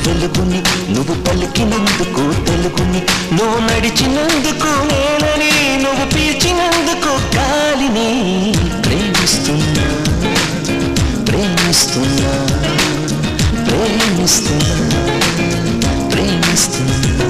వెలుగుని నువ్వు పలికినందుకు తెలుగుని నువ్వు నడిచినందుకు నేలని నువ్వు పీల్చినందుకు గాలిని ప్రేమిస్తున్నా ప్రేమిస్తున్నా ప్రేమిస్తున్నా ప్రేమిస్తున్నా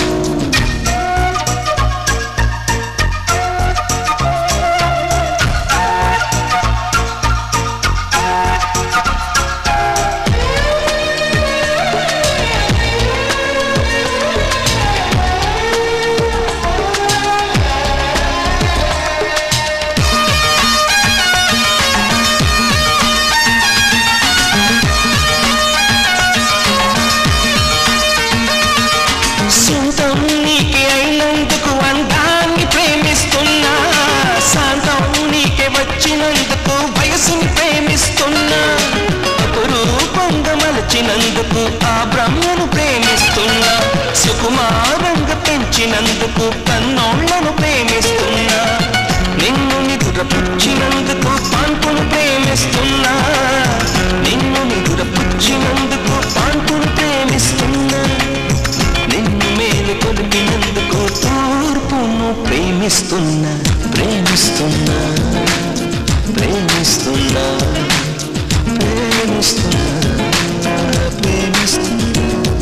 సొంతం నీకే అయినందుకు అందాన్ని ప్రేమిస్తున్నా శాంతం నీకే వచ్చినందుకు వయసుని ప్రేమిస్తున్నా రూపంగా మలచినందుకు ఆ బ్రహ్మను ప్రేమిస్తున్నా సుకుమారంగా పెంచినందుకు కన్నోళ్లను ప్రేమిస్తున్నా నిన్ను నిదురపుచ్చినందుకు పాంపును ప్రేమిస్తున్నా నిన్ను నిదురపుచ్చినందుకు పాంపును ప్రేమిస్తున్నా నిన్ను మేలు కొలిపినందుకు తూర్పును ప్రేమిస్తున్నా ప్రేమిస్తున్నా ప్రేమిస్తున్నా ప్రేమిస్తున్నా ప్రేమిస్తున్నా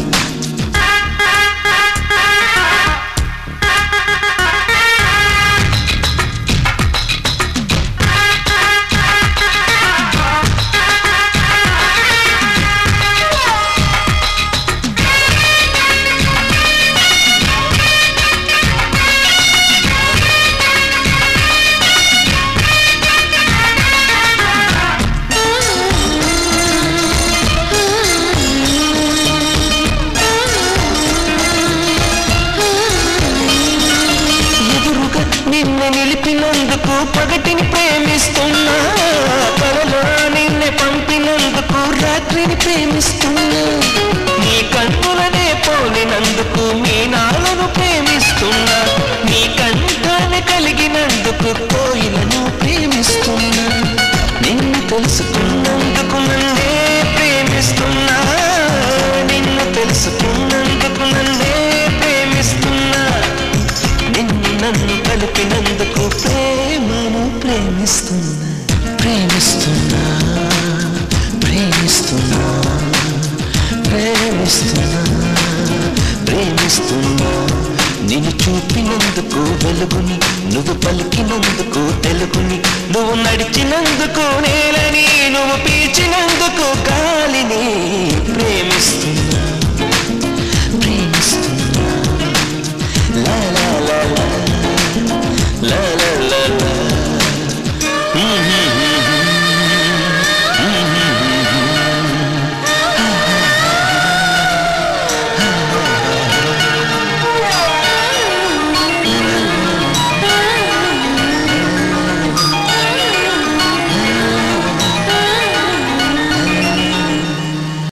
ఎదురుగా నిన్ను నిలిపినందుకు పగటిని ప్రేమిస్తున్నా కలలో నిన్నే పంపినందుకు రాత్రిని ప్రేమిస్తున్నా నీ కన్నులనే పోలినందుకు మీ నాలను ప్రేమిస్తున్నా నీ కంఠాన్ని కలిగినందుకు కోయిలను ప్రేమిస్తున్నా నిన్ను తెలుసుకున్నందుకు నన్నే ప్రేమిస్తున్నా నిన్ను తెలుసుకున్నందుకు నన్నే ప్రేమిస్తున్నా నిన్ను నన్ను కలిపినందుకు ప్రేమను ప్రేమిస్తున్నా ప్రేమిస్తున్నా ప్రేమిస్తున్నా ప్రేమిస్తున్నా ప్రేమిస్తున్నా నిన్ను చూపినందుకు వెలుగుని నువ్వు పలికినందుకు తెలుగుని నువ్వు నడిచినందుకు నేలని నువ్వు పీల్చినందుకు గాలిని ప్రేమిస్తున్నా